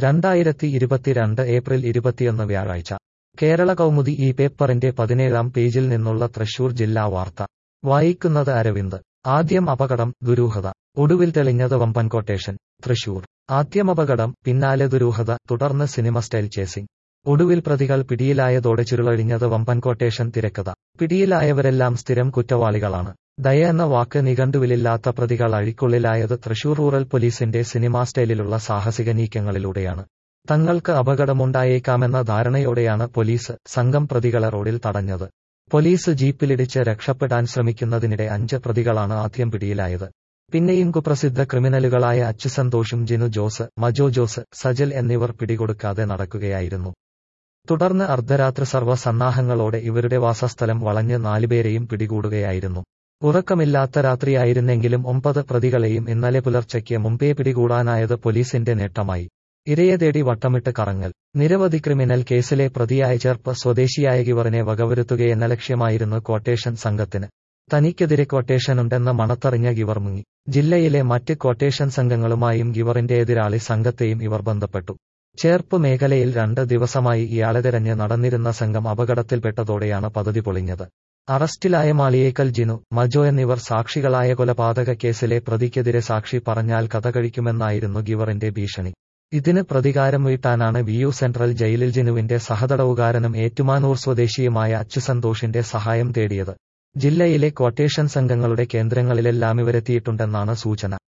രണ്ടായിരത്തി ഇരുപത്തിരണ്ട് ഏപ്രിൽ ഇരുപത്തിയൊന്ന് വ്യാഴാഴ്ച കേരള കൗമുദി ഈ പേപ്പറിന്റെ പതിനേഴാം പേജിൽ നിന്നുള്ള തൃശൂർ ജില്ലാ വാർത്ത വായിക്കുന്നത് അരവിന്ദ് ആദ്യം അപകടം ദുരൂഹത ഒടുവിൽ തെളിഞ്ഞത് വമ്പൻ കൊട്ടേഷൻ തൃശൂർ ആദ്യം അപകടം പിന്നാലെ ദുരൂഹത തുടർന്ന് സിനിമ സ്റ്റൈൽ ചേസിംഗ് ഒടുവിൽ പ്രതികൾ പിടിയിലായതോടെ ചുരുളഴിഞ്ഞത് വമ്പൻ കൊട്ടേഷൻ തിരക്കഥ പിടിയിലായവരെല്ലാം സ്ഥിരം കുറ്റവാളികളാണ് ദയ എന്ന വാക്ക് നിഘണ്ടുവിലില്ലാത്ത പ്രതികൾ അഴിക്കുള്ളിലായത് തൃശൂർ റൂറൽ പോലീസിന്റെ സിനിമാ സ്റ്റൈലിലുള്ള സാഹസിക നീക്കങ്ങളിലൂടെയാണ് തങ്ങൾക്ക് അപകടമുണ്ടായേക്കാമെന്ന ധാരണയോടെയാണ് പോലീസ് സംഘം പ്രതികളെ റോഡിൽ തടഞ്ഞത് പോലീസ് ജീപ്പിലിടിച്ച് രക്ഷപ്പെടാൻ ശ്രമിക്കുന്നതിനിടെ അഞ്ച് പ്രതികളാണ് ആദ്യം പിടിയിലായത് പിന്നെയും കുപ്രസിദ്ധ ക്രിമിനലുകളായ അച്ചുസന്തോഷും ജിനു ജോസ് മജോ ജോസ് സജൽ എന്നിവർ പിടികൊടുക്കാതെ നടക്കുകയായിരുന്നു തുടർന്ന് അർദ്ധരാത്രി സർവ്വസന്നാഹങ്ങളോടെ ഇവരുടെ വാസസ്ഥലം വളഞ്ഞ് നാലുപേരെയും പിടികൂടുകയായിരുന്നു ഉറക്കമില്ലാത്ത രാത്രിയായിരുന്നെങ്കിലും ഒമ്പത് പ്രതികളെയും ഇന്നലെ പുലർച്ചയ്ക്ക് മുമ്പേ പിടികൂടാനായത് പോലീസിന്റെ നേട്ടമായി ഇരയെ തേടി വട്ടമിട്ട് കറങ്ങൽ നിരവധി ക്രിമിനൽ കേസിലെ പ്രതിയായ ചേർപ്പ് സ്വദേശിയായ ഗിവറിനെ വകവരുത്തുകയെന്ന ലക്ഷ്യമായിരുന്നു ക്വട്ടേഷൻ സംഘത്തിന് തനിക്കെതിരെ ക്വട്ടേഷനുണ്ടെന്ന് മണത്തറിഞ്ഞ ഗിവർ മുങ്ങി ജില്ലയിലെ മറ്റ് ക്വട്ടേഷൻ സംഘങ്ങളുമായും ഗിവറിന്റെ എതിരാളി സംഘത്തെയും ഇവർ ബന്ധപ്പെട്ടു ചേർപ്പ് മേഖലയിൽ രണ്ട് ദിവസമായി ഇയാളെ തിരഞ്ഞ് നടന്നിരുന്ന സംഘം അപകടത്തിൽപ്പെട്ടതോടെയാണ് പദ്ധതി പൊളിഞ്ഞത് അറസ്റ്റിലായ മാളിയേക്കൽ ജിനു മജോ എന്നിവർ സാക്ഷികളായ കൊലപാതക കേസിലെ പ്രതിക്കെതിരെ സാക്ഷി പറഞ്ഞാൽ കഥ കഴിക്കുമെന്നായിരുന്നു ഗിവറിന്റെ ഭീഷണി ഇതിന് പ്രതികാരം വീട്ടാനാണ് വിയു സെൻട്രൽ ജയിലിൽ ജിനുവിന്റെ സഹതടവുകാരനും ഏറ്റുമാനൂർ സ്വദേശിയുമായ അച്ചുസന്തോഷിന്റെ സഹായം തേടിയത് ജില്ലയിലെ ക്വട്ടേഷൻ സംഘങ്ങളുടെ കേന്ദ്രങ്ങളിലെല്ലാം ഇവരെത്തിയിട്ടുണ്ടെന്നാണ് സൂചന